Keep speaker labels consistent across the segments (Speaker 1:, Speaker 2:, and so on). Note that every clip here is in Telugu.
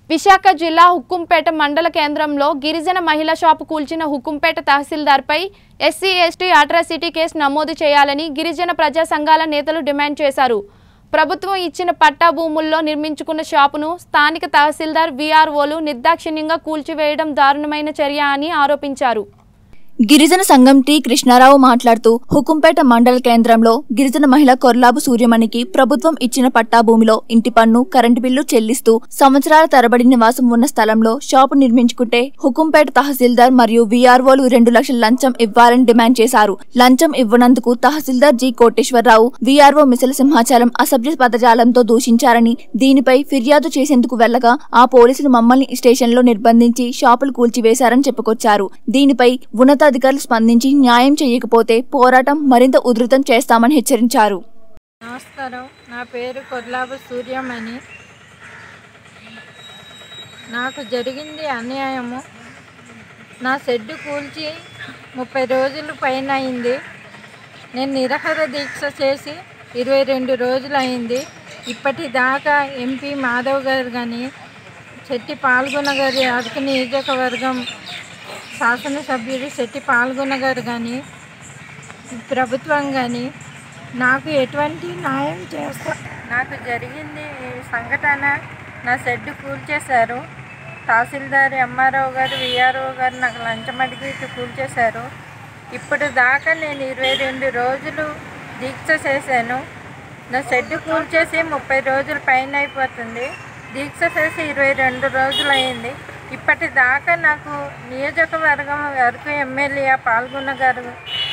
Speaker 1: విశాఖ జిల్లా హుక్కుంపేట మండల కేంద్రంలో గిరిజన మహిళా షాపు కూల్చిన హుక్కుంపేట తహసీల్దార్పై ఎస్సీ ఎస్టీ అట్రాసిటీ కేసు నమోదు చేయాలని గిరిజన ప్రజా సంఘాల నేతలు డిమాండ్ చేశారు ప్రభుత్వం ఇచ్చిన పట్టా భూముల్లో నిర్మించుకున్న షాపును స్థానిక తహసీల్దార్ వీఆర్ఓలు నిర్దాక్షిణ్యంగా కూల్చివేయడం దారుణమైన చర్య అని ఆరోపించారు
Speaker 2: గిరిజన సంఘం టి కృష్ణారావు మాట్లాడుతూ హుకుంపేట మండల కేంద్రంలో గిరిజన మహిళ కొర్లాబు సూర్యమణికి ప్రభుత్వం ఇచ్చిన పట్టా భూమిలో ఇంటి పన్ను కరెంటు బిల్లు చెల్లిస్తూ సంవత్సరాల తరబడి నివాసం ఉన్న స్థలంలో షాపు నిర్మించుకుంటే హుకుంపేట తహసీల్దార్ మరియు వీఆర్ఓలు రెండు లక్షల లంచం ఇవ్వాలని డిమాండ్ చేశారు లంచం ఇవ్వనందుకు తహసీల్దార్ జి కోటేశ్వరరావు వీఆర్ఓ మిసల సింహాచలం అసభ్య పదజాలంతో దూషించారని దీనిపై ఫిర్యాదు చేసేందుకు వెళ్లగా ఆ పోలీసులు మమ్మల్ని స్టేషన్లో నిర్బంధించి షాపులు కూల్చివేశారని చెప్పుకొచ్చారు దీనిపై ఉన్నతాధికారులు స్పందించి న్యాయం చేయకపోతే పోరాటం మరింత ఉధృతం చేస్తామని హెచ్చరించారు
Speaker 3: నమస్కారం నా పేరు కొర్లాబు సూర్యమణి నాకు జరిగింది అన్యాయము నా షెడ్డు కూల్చి ముప్పై రోజులు పైన అయింది నేను నిరహర దీక్ష చేసి ఇరవై రెండు రోజులు అయింది ఇప్పటిదాకా ఎంపీ మాధవ్ గారు కానీ శెట్టి పాల్గొన గారి అరకు నియోజకవర్గం శాసనసభ్యుడు శెట్టి పాల్గొన గారు కానీ ప్రభుత్వం కానీ నాకు ఎటువంటి న్యాయం చేస్తా నాకు జరిగింది ఈ సంఘటన నా షెడ్ కూల్చేశారు తహసీల్దార్ ఎంఆర్ఓ గారు విఆర్ఓ గారు నాకు లంచం అడిగి ఇటు కూల్చేశారు ఇప్పుడు దాకా నేను ఇరవై రెండు రోజులు దీక్ష చేశాను నా షెడ్ కూల్చేసి ముప్పై రోజుల పైన అయిపోతుంది దీక్ష చేసి ఇరవై రెండు రోజులు అయింది ఇప్పటిదాకా నాకు నియోజకవర్గం వరకు ఎమ్మెల్యే పాల్గొన్న గారు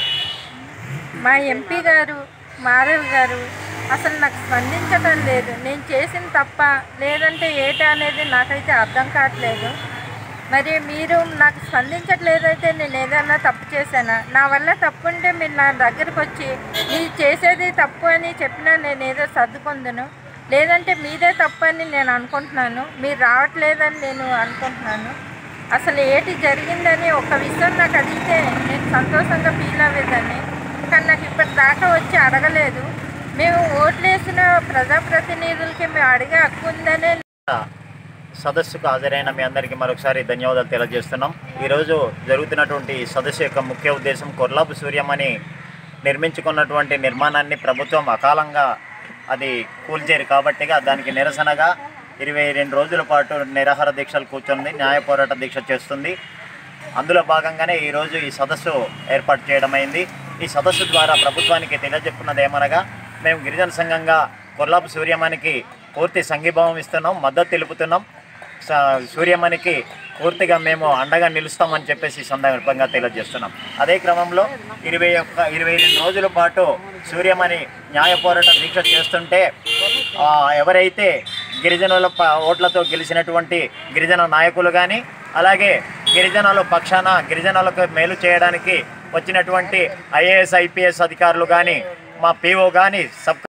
Speaker 3: మా ఎంపీ గారు మాధవ్ గారు అసలు నాకు స్పందించడం లేదు నేను చేసిన తప్ప లేదంటే ఏటా అనేది నాకైతే అర్థం కావట్లేదు మరి మీరు నాకు స్పందించట్లేదైతే నేను ఏదైనా తప్పు చేశానా నా వల్ల తప్పు ఉంటే మీరు నా దగ్గరకు వచ్చి మీరు చేసేది తప్పు అని చెప్పినా నేను ఏదో సర్దుకుందును లేదంటే మీదే తప్పు అని నేను అనుకుంటున్నాను మీరు రావట్లేదని నేను అనుకుంటున్నాను అసలు ఏటి జరిగిందని ఒక విషయం నాకు అడిగితే నేను సంతోషంగా ఫీల్ అవ్వేదాన్ని కానీ నాకు ఇప్పటిదాకా వచ్చి అడగలేదు మేము ఓట్లేసిన ప్రజాప్రతినిధులకి మేము అడిగే హక్కు ఉందనే
Speaker 4: సదస్సుకు హాజరైన మీ అందరికీ మరొకసారి ధన్యవాదాలు తెలియజేస్తున్నాం ఈరోజు జరుగుతున్నటువంటి ఈ సదస్సు యొక్క ముఖ్య ఉద్దేశం కొర్లాపు సూర్యమని నిర్మించుకున్నటువంటి నిర్మాణాన్ని ప్రభుత్వం అకాలంగా అది కూల్చేరు కాబట్టిగా దానికి నిరసనగా ఇరవై రెండు రోజుల పాటు నిరాహార దీక్షలు కూర్చుంది న్యాయ పోరాట దీక్ష చేస్తుంది అందులో భాగంగానే ఈరోజు ఈ సదస్సు ఏర్పాటు చేయడమైంది ఈ సదస్సు ద్వారా ప్రభుత్వానికి తెలియజెప్పున్నది ఏమనగా మేము గిరిజన సంఘంగా కొల్లాపు సూర్యమణికి పూర్తి సంఘీభావం ఇస్తున్నాం మద్దతు తెలుపుతున్నాం స- సూర్యమణికి పూర్తిగా మేము అండగా నిలుస్తామని చెప్పేసి ఈ సందర్భంగా తెలియజేస్తున్నాం అదే క్రమంలో ఇరవై ఒక్క ఇరవై రెండు రోజుల పాటు సూర్యమణి న్యాయ పోరాట దీక్ష చేస్తుంటే ఆ, ఎవరైతే గిరిజనుల ప- ఓట్లతో గెలిచినటువంటి గిరిజన నాయకులు కానీ అలాగే గిరిజనుల పక్షాన గిరిజనులకు మేలు చేయడానికి వచ్చినటువంటి ఐఏఎస్ ఐపీఎస్ అధికారులు కానీ మా పీఓ కానీ సబ్